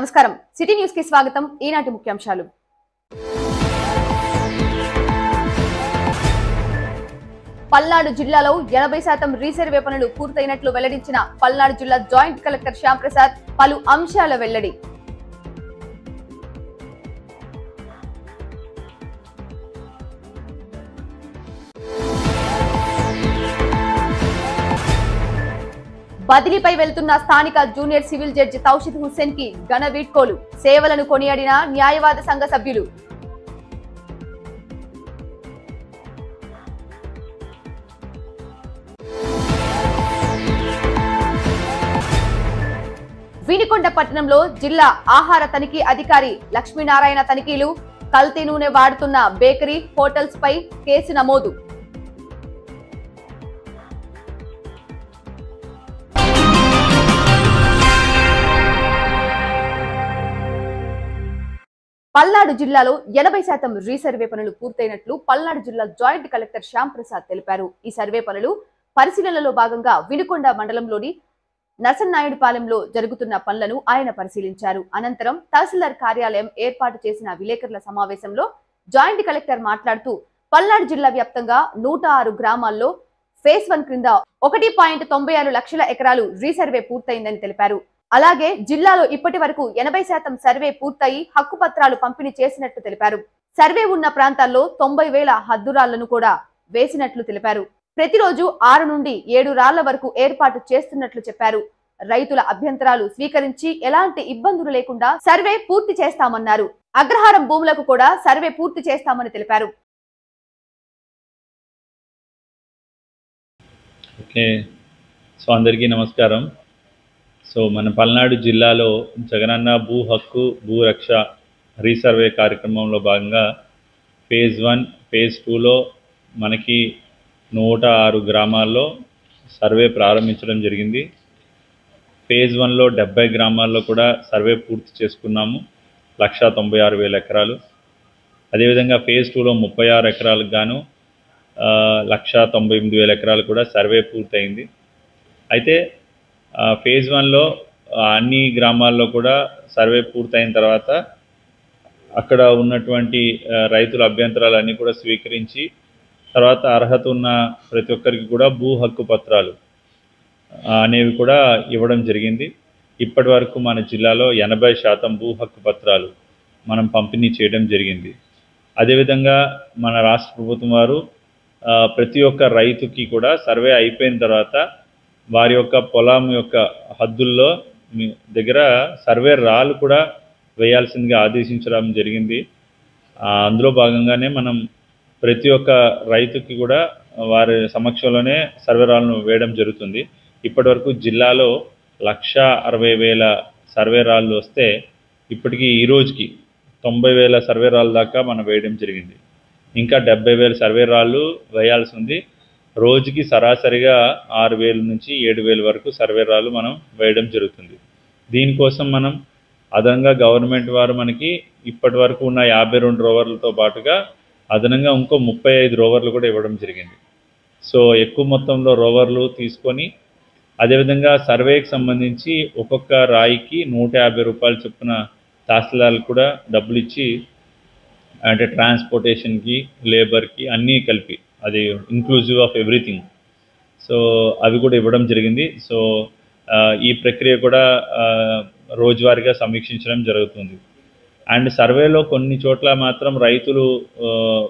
నమస్కారం city news కి స్వాగతం ఈనాటి ముఖ్యాంశాలు పల్నాడు జిల్లాలో ఎనభై శాతం రీసర్వే పనులు పూర్తయినట్లు వెల్లడించిన పల్నాడు జిల్లా జాయింట్ కలెక్టర్ శ్యామ్ ప్రసాద్ పలు అంశాల వెల్లడి బదిలీపై వెళ్తున్న స్థానిక junior civil judge Taushid Hussain కి ఘన వీడ్కోలు సేవలను కొనియాడిన న్యాయవాద సంఘ సభ్యులు వినికొండ పట్టణంలో జిల్లా ఆహార తనిఖీ అధికారి లక్ష్మీనారాయణ తనిఖీలు కల్తీ నూనె వాడుతున్న బేకరీ హోటల్స్ పై కేసు నమోదు పల్నాడు జిల్లాలో ఎనభై శాతం రీసర్వే పనులు పూర్తయినట్లు పల్నాడు జిల్లా జాయింట్ కలెక్టర్ శ్యామ్ ప్రసాద్ తెలిపారు ఈ సర్వే పనులు పరిశీలనలో భాగంగా వినుకొండ మండలంలోని నరసన్నాయుడుపాలెంలో జరుగుతున్న పనులను ఆయన పరిశీలించారు అనంతరం తహసీల్దార్ కార్యాలయం ఏర్పాటు చేసిన విలేకరుల సమావేశంలో జాయింట్ కలెక్టర్ మాట్లాడుతూ పల్నాడు జిల్లా వ్యాప్తంగా నూట ఆరు గ్రామాల్లో ఫేస్ వన్ క్రింద ఒకటి పాయింట్ తొంభై ఆరు లక్షల ఎకరాలు రీసర్వే పూర్తయిందని తెలిపారు అలాగే జిల్లాలో ఇప్పటి వరకు ఎనభై శాతం సర్వే పూర్తయి హక్కు పత్రాలు పంపిణీ చేసినట్టు తెలిపారు సర్వే ఉన్న ప్రాంతాల్లో తొంభై వేల హద్దురాళ్లను కూడా వేసినట్లు తెలిపారు ప్రతిరోజు ఆరు నుండి ఏడు రాళ్ల వరకు ఏర్పాటు చేస్తున్నట్లు చెప్పారు రైతుల అభ్యంతరాలు స్వీకరించి ఎలాంటి ఇబ్బందులు లేకుండా సర్వే పూర్తి చేస్తామన్నారు అగ్రహారం భూములకు కూడా సర్వే పూర్తి చేస్తామని తెలిపారు ఓకే సో అందరికీ నమస్కారం సో మన పల్నాడు జిల్లాలో జగనన్న భూ హక్కు భూ రక్ష రీసర్వే కార్యక్రమంలో భాగంగా ఫేజ్ వన్ ఫేజ్ టూలో మనకి నూట ఆరు గ్రామాల్లో సర్వే ప్రారంభించడం జరిగింది ఫేజ్ వన్లో డెబ్బై గ్రామాల్లో కూడా సర్వే పూర్తి చేసుకున్నాము లక్షా తొంభై ఆరు వేల ఎకరాలు అదేవిధంగా ఫేజ్ టూలో ముప్పై ఆరు ఎకరాలకు గాను ఆ, లక్షా తొంభై ఎనిమిది వేల ఎకరాలు కూడా సర్వే పూర్తయింది అయితే ఆ, ఫేజ్ వన్లో ఆ, అన్ని గ్రామాల్లో కూడా సర్వే పూర్తయిన తర్వాత అక్కడ ఉన్నటువంటి ఆ, రైతుల అభ్యంతరాలన్నీ కూడా స్వీకరించి తర్వాత అర్హత ఉన్న ప్రతి ఒక్కరికి కూడా భూ హక్కు పత్రాలు ఆ, అనేవి కూడా ఇవ్వడం జరిగింది ఇప్పటి వరకు మన జిల్లాలో ఎనభై శాతం భూ హక్కు పత్రాలు మనం పంపిణీ చేయడం జరిగింది అదేవిధంగా మన రాష్ట్ర ప్రభుత్వం వారు ఆ, ప్రతి ఒక్క రైతుకి కూడా సర్వే అయిపోయిన తర్వాత వారి యొక్క పొలం యొక్క హద్దుల్లో మీ దగ్గర సర్వే రాళ్ళు కూడా వేయాల్సిందిగా ఆదేశించడం జరిగింది ఆ, అందులో భాగంగానే మనం ప్రతి ఒక్క రైతుకి కూడా వారి సమక్షంలోనే సర్వే రాళ్ళను వేయడం జరుగుతుంది ఇప్పటివరకు జిల్లాలో లక్ష అరవై వేల సర్వే రాళ్ళు వస్తే ఇప్పటికీ ఈ రోజుకి తొంభై వేల సర్వే రాళ్ళ దాకా మనం వేయడం జరిగింది ఇంకా డెబ్బై వేల సర్వే రాళ్ళు వేయాల్సి ఉంది రోజుకి సరాసరిగా ఆరు వేల నుంచి ఏడు వేల వరకు సర్వే రాళ్ళు మనం వేయడం జరుగుతుంది దీనికోసం మనం అదనంగా గవర్నమెంట్ వారు మనకి ఇప్పటి వరకు ఉన్న యాభై రెండు రోవర్లతో పాటుగా అదనంగా ఇంకో ముప్పై ఐదు రోవర్లు కూడా ఇవ్వడం జరిగింది సో ఎక్కువ మొత్తంలో రోవర్లు తీసుకొని అదేవిధంగా సర్వేకి సంబంధించి ఒక్కొక్క రాయికి నూట యాభై రూపాయల చొప్పున తహసీల్దార్లు కూడా డబ్బులు ఇచ్చి అంటే ట్రాన్స్పోర్టేషన్కి లేబర్కి అన్నీ కలిపి అది ఇంక్లూజివ్ ఆఫ్ ఎవ్రీథింగ్ సో అవి కూడా ఇవ్వడం జరిగింది సో ఆ, ఈ ప్రక్రియ కూడా ఆ, రోజువారీగా సమీక్షించడం జరుగుతుంది అండ్ సర్వేలో కొన్ని చోట్ల మాత్రం రైతులు ఆ,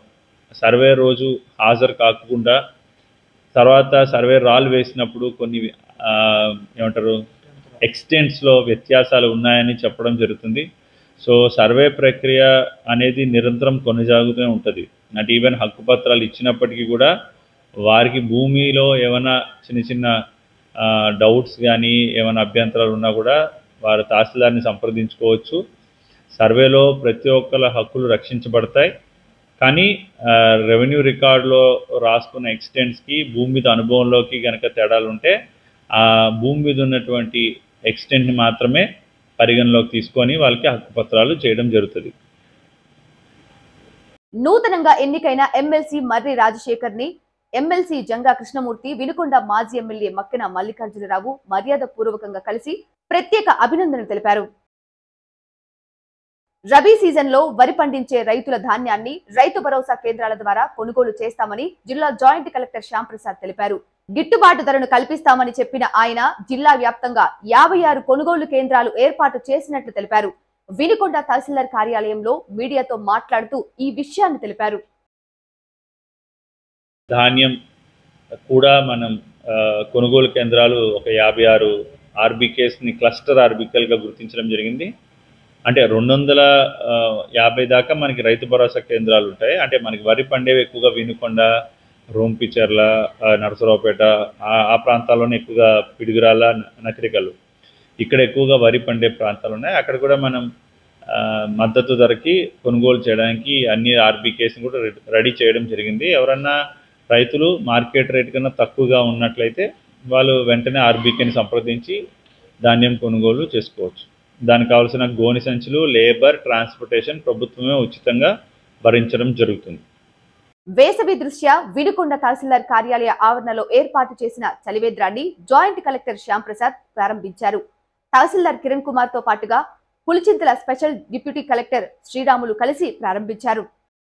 సర్వే రోజు హాజరు కాకుండా తర్వాత సర్వే రాళ్ళు వేసినప్పుడు కొన్ని ఆ, ఏమంటారు ఎక్స్టెంట్స్లో వ్యత్యాసాలు ఉన్నాయని చెప్పడం జరుగుతుంది సో సర్వే ప్రక్రియ అనేది నిరంతరం కొనసాగుతూనే ఉంటుంది అంటే ఈవెన్ హక్కు పత్రాలు ఇచ్చినప్పటికీ కూడా వారికి భూమిలో ఏమైనా చిన్న చిన్న డౌట్స్ కానీ ఏమైనా అభ్యంతరాలు ఉన్నా కూడా వారు తహసీల్దార్ని సంప్రదించుకోవచ్చు సర్వేలో ప్రతి ఒక్కరి హక్కులు రక్షించబడతాయి కానీ ఆ, రెవెన్యూ రికార్డులో రాసుకున్న ఎక్స్టెంట్స్కి భూమి మీద అనుభవంలోకి కనుక తేడాలు ఉంటే ఆ భూమి మీద ఉన్నటువంటి ఎక్స్టెంట్ని మాత్రమే పరిగణలోకి తీసుకొని వాళ్ళకి హక్కు పత్రాలు చేయడం జరుగుతుంది నూతనంగా ఎన్నికైన ఎమ్మెల్సీ మర్రి రాజశేఖర్ ని ఎమ్మెల్సీ జంగా కృష్ణమూర్తి వినుకొండ మాజీ ఎమ్మెల్యే మక్కెన మల్లికార్జునరావు మర్యాద పూర్వకంగా కలిసి ప్రత్యేక అభినందనలు తెలిపారు రబీ సీజన్ లో వరి పండించే రైతుల ధాన్యాన్ని రైతు భరోసా కేంద్రాల ద్వారా కొనుగోలు చేస్తామని జిల్లా జాయింట్ కలెక్టర్ శ్యామ్ ప్రసాద్ తెలిపారు గిట్టుబాటు ధరను కల్పిస్తామని చెప్పిన ఆయన జిల్లా వ్యాప్తంగా యాభై ఆరు కొనుగోలు కేంద్రాలు ఏర్పాటు చేసినట్లు తెలిపారు వినుకొండ తహసీల్దార్ కార్యాలయంలో మీడియాతో మాట్లాడుతూ ఈ విషయాన్ని తెలిపారు ధాన్యం కూడా మనం ఆ, కొనుగోలు కేంద్రాలు ఒక యాభై ఆరు ఆర్బీకేస్ని క్లస్టర్ ఆర్బికల్గా గుర్తించడం జరిగింది అంటే రెండు వందల ఆ, యాభై దాకా మనకి రైతు భరోసా కేంద్రాలు ఉంటాయి అంటే మనకి వరి పండేవి ఎక్కువగా వినుకొండ రోంపిచర్ల ఆ, నరసరావుపేట ఆ- ఆ ప్రాంతాల్లోనే ఎక్కువగా పిడుగురాల నకరికలు ఇక్కడ ఎక్కువగా వరి పండే ప్రాంతాలు ఉన్నాయి అక్కడ కూడా మనం ఆ, మద్దతు ధరకి కొనుగోలు చేయడానికి అన్ని ఆర్బీకేస్ని కూడా రెడీ- రెడీ చేయడం జరిగింది ఎవరన్నా రైతులు మార్కెట్ రేట్ కన్నా తక్కువగా ఉన్నట్లయితే వాళ్ళు వెంటనే ఆర్బీకేని సంప్రదించి ధాన్యం కొనుగోలు చేసుకోవచ్చు దానికి కావాల్సిన గోని సంచులు లేబర్ ట్రాన్స్పోర్టేషన్ ప్రభుత్వమే ఉచితంగా భరించడం జరుగుతుంది వేసవి దృష్ట్యా వినుకొండ తహసీల్దార్ కార్యాలయ ఆవరణలో ఏర్పాటు చేసిన చలివేద్రాన్ని జాయింట్ కలెక్టర్ శ్యామ్ ప్రసాద్ ప్రారంభించారు తహసీల్దార్ కిరణ్ కుమార్ తో పాటుగా Pulichintala special deputy collector Sriramulu కలిసి ప్రారంభించారు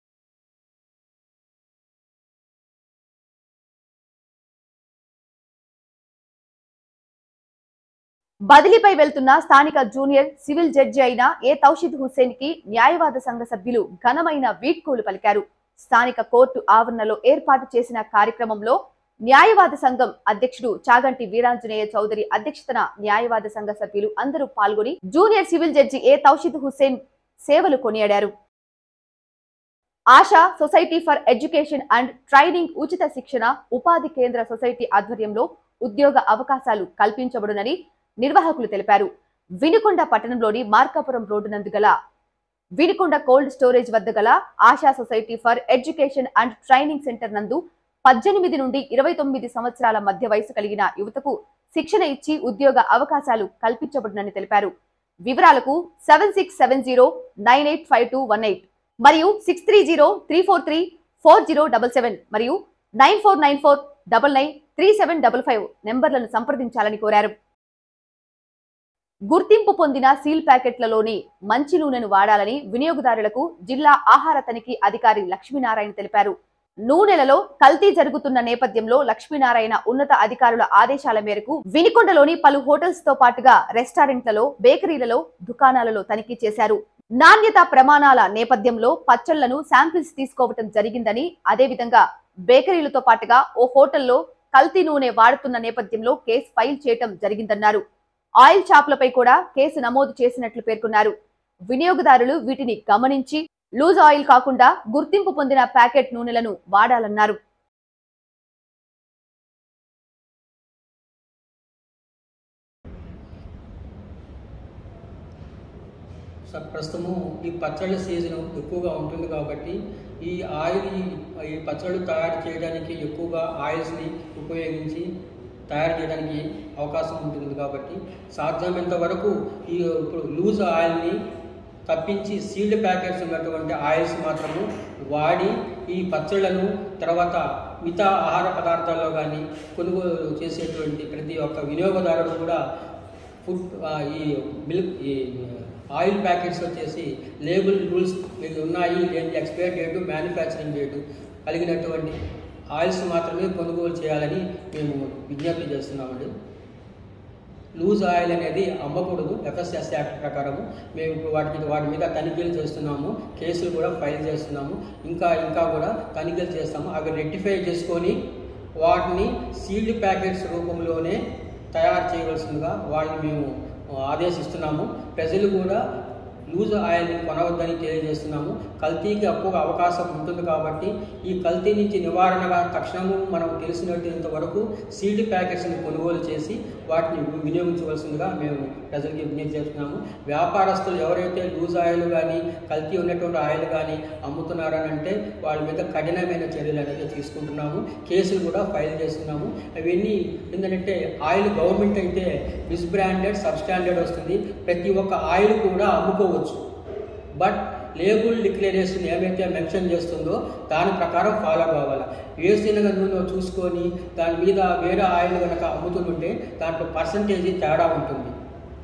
బదిలీపై వెళ్తున్న స్థానిక జూనియర్ సివిల్ జడ్జి అయిన ఏ తౌషిద్ హుస్సేన్ కి న్యాయవాద సంఘ సభ్యులు ఘనమైన వీడ్కోలు పలికారు స్థానిక కోర్టు ఆవరణలో ఏర్పాటు చేసిన కార్యక్రమంలో న్యాయవాద సంఘం అధ్యక్షుడు చాగంటి వీరాంజనేయ చౌదరి అధ్యక్షతన న్యాయవాద సంఘ సభ్యులు అందరూ పాల్గొని junior civil judge A Taushid Hussain సేవలు కొనియాడారు Asha society for education and training ఉచిత శిక్షణ ఉపాధి కేంద్ర సొసైటీ ఆధ్వర్యంలో ఉద్యోగ అవకాశాలు కల్పించబడునని నిర్వాహకులు తెలిపారు వినుకొండ పట్టణంలోని మార్కాపురం రోడ్డు నందు గల వినుకొండ కోల్డ్ స్టోరేజ్ వద్ద గల Asha society for education and training centre నందు పద్దెనిమిది నుండి ఇరవై తొమ్మిది సంవత్సరాల మధ్య వయసు కలిగిన యువతకు శిక్షణ ఇచ్చి ఉద్యోగ అవకాశాలు కల్పించబడునని తెలిపారు వివరాలకు seven six seven zero nine eight five two one eight మరియు six three zero three four three four zero double seven మరియు nine four nine four double nine three seven double five నెంబర్లను సంప్రదించాలని కోరారు గుర్తింపు పొందిన సీల్ ప్యాకెట్లలోని మంచి నూనెను వాడాలని వినియోగదారులకు జిల్లా ఆహార తనిఖీ అధికారి లక్ష్మీనారాయణ తెలిపారు నూనెలలో కల్తీ జరుగుతున్న నేపథ్యంలో లక్ష్మీనారాయణ ఉన్నత అధికారుల ఆదేశాల మేరకు వినికొండలోని పలు హోటల్స్ తో పాటుగా రెస్టారెంట్లలో బేకరీలలో దుకాణాలలో తనిఖీ చేశారు నాణ్యత ప్రమాణాల నేపథ్యంలో పచ్చళ్లను శాంపిల్స్ తీసుకోవటం జరిగిందని అదేవిధంగా బేకరీలతో పాటుగా ఓ హోటల్లో కల్తీ నూనె వాడుతున్న నేపథ్యంలో కేసు ఫైల్ చేయటం జరిగిందన్నారు ఆయిల్ షాపులపై కూడా కేసు నమోదు చేసినట్లు పేర్కొన్నారు వినియోగదారులు వీటిని గమనించి లూజ్ ఆయిల్ కాకుండా గుర్తింపు పొందిన ప్యాకెట్ నూనెలను వాడాలన్నారు స- ప్రస్తుతము ఈ పచ్చళ్ళ సీజన్ ఎక్కువగా ఉంటుంది కాబట్టి ఈ ఆయిల్ ఈ పచ్చళ్ళు తయారు చేయడానికి ఎక్కువగా ఆయిల్స్ని ఉపయోగించి తయారు చేయడానికి అవకాశం ఉంటుంది కాబట్టి సాధ్యమైనంత వరకు ఈ ఇప్పుడు లూజ్ ఆయిల్ని తప్పించి సీల్డ్ ప్యాకెట్స్ ఉన్నటువంటి ఆయిల్స్ మాత్రము వాడి ఈ పచ్చళ్ళను తర్వాత మిగతా ఆహార పదార్థాల్లో కానీ కొనుగోలు చేసేటువంటి ప్రతి ఒక్క వినియోగదారుడు కూడా ఫుడ్ ఆ, ఈ మిల్క్ ఈ ఆయిల్ ప్యాకెట్స్ వచ్చేసి లేబుల్ రూల్స్ మీకు ఉన్నాయి లేని ఎక్స్పైర్ డేటు మ్యానుఫ్యాక్చరింగ్ డేటు కలిగినటువంటి ఆయిల్స్ మాత్రమే కొనుగోలు చేయాలని మేము విజ్ఞప్తి చేస్తున్నామండి లూజ్ ఆయిల్ అనేది అమ్మకూడదు ఎఫ్ఎస్ఎస్ యాక్ట్ ప్రకారము మేము ఇప్పుడు వాటికి వాటి మీద తనిఖీలు చేస్తున్నాము కేసులు కూడా ఫైల్ చేస్తున్నాము ఇంకా ఇంకా కూడా తనిఖీలు చేస్తాము అవి రెక్టిఫై చేసుకొని వాటిని సీల్డ్ ప్యాకెట్స్ రూపంలోనే తయారు చేయవలసిందిగా వాళ్ళని మేము ఆ, ఆదేశిస్తున్నాము ప్రజలు కూడా లూజ్ ఆయిల్ని కొనవద్దని తెలియజేస్తున్నాము కల్తీకి ఎక్కువ అవకాశం ఉంటుంది కాబట్టి ఈ కల్తీ నుంచి నివారణగా తక్షణము మనం తెలిసినట్టు వరకు సీల్డ్ ప్యాకెట్స్ని కొనుగోలు చేసి వాటిని వినియోగించవలసిందిగా మేము ప్రజలకి విజ్ఞప్తి చేస్తున్నాము వ్యాపారస్తులు ఎవరైతే లూజ్ ఆయిల్ కానీ కల్తీ ఉన్నటువంటి ఆయిల్ కానీ అమ్ముతున్నారని అంటే వాళ్ళ మీద కఠినమైన చర్యలు అనేది తీసుకుంటున్నాము కేసులు కూడా ఫైల్ చేస్తున్నాము అవన్నీ ఏంటంటే ఆయిల్ గవర్నమెంట్ అయితే మిస్బ్రాండెడ్ సబ్స్టాండర్డ్ వస్తుంది ప్రతి ఒక్క ఆయిల్ కూడా అమ్ముకోవచ్చు బట్ లేబుల్ డిక్లరేషన్ ఏమైతే మెన్షన్ చేస్తుందో దాని ప్రకారం ఫాలో కావాలి వేసిన నూనె చూసుకొని దాని మీద వేరే ఆయిల్ కనుక అమ్ముతుంటే దాంట్లో పర్సంటేజ్ తేడా ఉంటుంది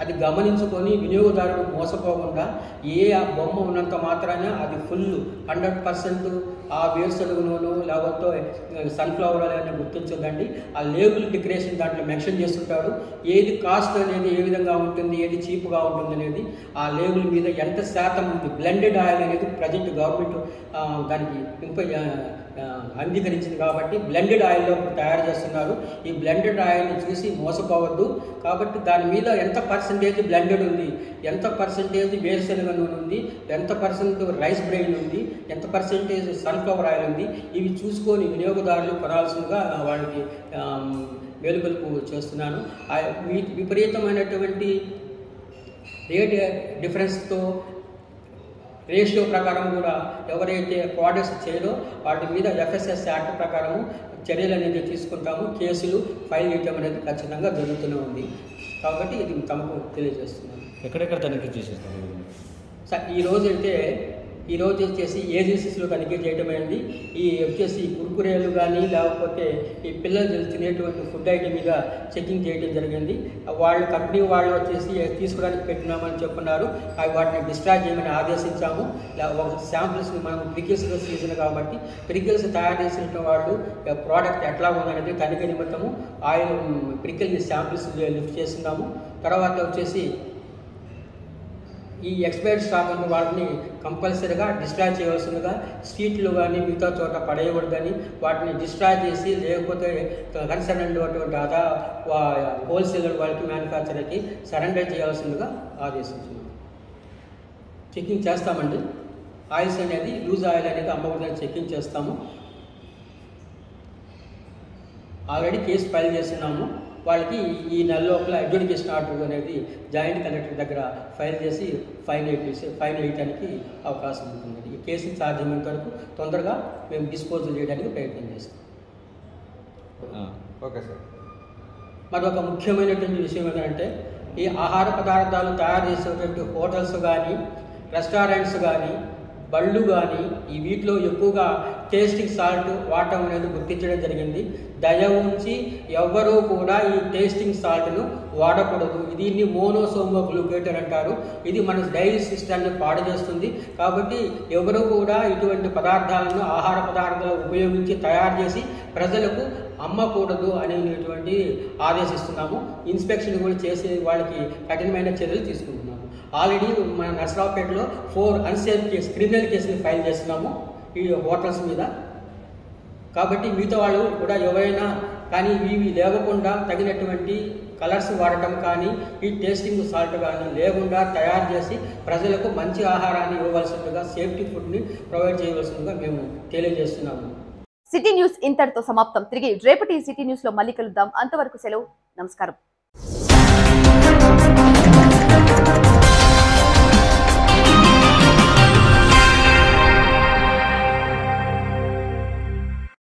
అది గమనించుకొని వినియోగదారుడు మోసపోకుండా ఏ ఆ బొమ్మ ఉన్నంత మాత్రాన అది ఫుల్ హండ్రెడ్ పర్సెంట్ ఆ వేరుశనగ నూనె లేకపోతే సన్ఫ్లవర్ ఆయిల్ అని గుర్తించదండి ఆ లేబుల్ డిక్రేషన్ దాంట్లో మెన్షన్ చేస్తుంటాడు ఏది కాస్ట్ అనేది ఏ విధంగా ఉంటుంది ఏది చీప్గా ఉంటుంది అనేది ఆ లేబుల్ మీద ఎంత శాతం ఉంది బ్లెండెడ్ ఆయిల్ అనేది ప్రజెంట్ గవర్నమెంట్ ఆ, దానికి ఇంప- ఆ, ఆ, అంగీకరించింది కాబట్టి బ్లెండెడ్ ఆయిల్లో తయారు చేస్తున్నారు ఈ బ్లెండెడ్ ఆయిల్ని చూసి మోసపోవద్దు కాబట్టి దాని మీద ఎంత పర్సంటేజ్ బ్లెండెడ్ ఉంది ఎంత పర్సంటేజ్ వేరుశనగ నూనె ఉంది ఎంత పర్సెంట్ రైస్ బ్రెయిన్ ఉంది ఎంత పర్సంటేజ్ సన్ఫ్లవర్ ఆయిల్ ఉంది ఇవి చూసుకొని వినియోగదారులు కొనాల్సిందిగా వాళ్ళకి ఆమ్, మేలుకొలుపు చేస్తున్నాను ఆ వి- విపరీతమైనటువంటి రేట్ డిఫరెన్స్తో రేషియో ప్రకారం కూడా ఎవరైతే ప్రోడక్ట్స్ చేయరో వాటి మీద ఎఫ్ఎస్ఎస్ యాక్ట్ ప్రకారము చర్యలు అనేది తీసుకుంటాము కేసులు ఫైల్ చేయటం అనేది ఖచ్చితంగా జరుగుతూనే ఉంది కాబట్టి ఇది తమకు తెలియజేస్తున్నాను ఎక్కడెక్కడ తనిఖీ చేసేస్తారు సార్ ఈ రోజు అయితే ఈ రోజు వచ్చేసి ఏజెన్సీస్లో తనిఖీ చేయడం అయింది ఈ వచ్చేసి కుర్కురేలు కానీ లేకపోతే ఈ పిల్లలు తినేటువంటి ఫుడ్ ఐటమ్ మీద చెకింగ్ చేయడం జరిగింది వాళ్ళు కంపెనీ వాళ్ళు వచ్చేసి తీసుకోవడానికి పెట్టినామని చెప్పున్నారు అవి వాటిని డిశ్చార్జ్ చేయమని ఆదేశించాము లే- ఒక శాంపిల్స్ని మనం పిరికిల్స్ సీజన్ కాబట్టి పిరికిల్స్ తయారు చేసిన వాళ్ళు ప్రోడక్ట్ ఎట్లా ఉందనేది తనిఖీ నిమిత్తము ఆయిల్ పిరికిల్ శాంపిల్స్ లిఫ్ట్ చేస్తున్నాము తర్వాత వచ్చేసి ఈ ఎక్స్పైర్డ్ స్టాక్ ఉన్న వాటిని కంపల్సరీగా డిశ్చార్జ్ చేయవలసిందిగా స్ట్రీట్లు కానీ మిగతా చోట పడేయకూడదని వాటిని డిశ్చార్జ్ చేసి లేకపోతే కన్సర్న్ అటువంటి అదా హోల్సేలర్ వాళ్ళకి మ్యానుఫ్యాక్చర్కి సరెండర్ చేయాల్సిందిగా ఆదేశించున్నాం చెకింగ్ చేస్తామండి ఆయిల్స్ అనేది లూజ్ ఆయిల్ అనేది అమ్మకూడదని చెకింగ్ చేస్తాము ఆల్రెడీ కేసు ఫైల్ చేస్తున్నాము వాళ్ళకి ఈ నెల లోపల అడ్judication ఆర్డర్ అనేది జాయింట్ కలెక్టర్ దగ్గర ఫైల్ చేసి ఫైన్ వేసి ఫైన్ వేయడానికి అవకాశం ఉంటుంది ఈ కేసుని సాధ్యమైనంత వరకు తొందరగా మేము డిస్పోజల్ చేయడానికి ప్రయత్నం చేస్తాం ఓకే సార్ మరొక ముఖ్యమైనటువంటి విషయం ఏంటంటే ఈ ఆహార పదార్థాలు తయారు చేసేటువంటి హోటల్స్ కానీ రెస్టారెంట్స్ కానీ బళ్ళు కానీ ఈ వీటిలో ఎక్కువగా టేస్టింగ్ సాల్ట్ వాడటం అనేది గుర్తించడం జరిగింది దయ ఉంచి ఎవ్వరూ కూడా ఈ టేస్టింగ్ సాల్ట్ను వాడకూడదు దీన్ని మోనోసోమో గ్లూకేటర్ అంటారు ఇది మన డైరీ సిస్టాన్ని పాడు చేస్తుంది కాబట్టి ఎవరు కూడా ఇటువంటి పదార్థాలను ఆహార పదార్థాలు ఉపయోగించి తయారు చేసి ప్రజలకు అమ్మకూడదు అనేటువంటి ఆదేశిస్తున్నాము ఇన్స్పెక్షన్ కూడా చేసే వాళ్ళకి కఠినమైన చర్యలు తీసుకుంటున్నాము ఆల్రెడీ మన నర్సరావుపేటలో ఫోర్ అన్సేఫ్ కేసు క్రిమినల్ కేసులు ఫైల్ చేస్తున్నాము ఈ హోటల్స్ మీద కాబట్టి మిగతా వాళ్ళు కూడా ఎవరైనా కానీ ఇవి లేకుండా తగినటువంటి కలర్స్ వాడటం కానీ ఈ టేస్టింగ్ సాల్ట్ కానీ లేకుండా తయారు చేసి ప్రజలకు మంచి ఆహారాన్ని ఇవ్వవలసిందిగా సేఫ్టీ ఫుడ్ని ప్రొవైడ్ చేయవలసిందిగా మేము తెలియజేస్తున్నాము సిటీ న్యూస్ ఇంతటితో సమాప్తం తిరిగి రేపటి సిటీ న్యూస్ లో మళ్ళీ కలుద్దాం అంతవరకు సెలవు నమస్కారం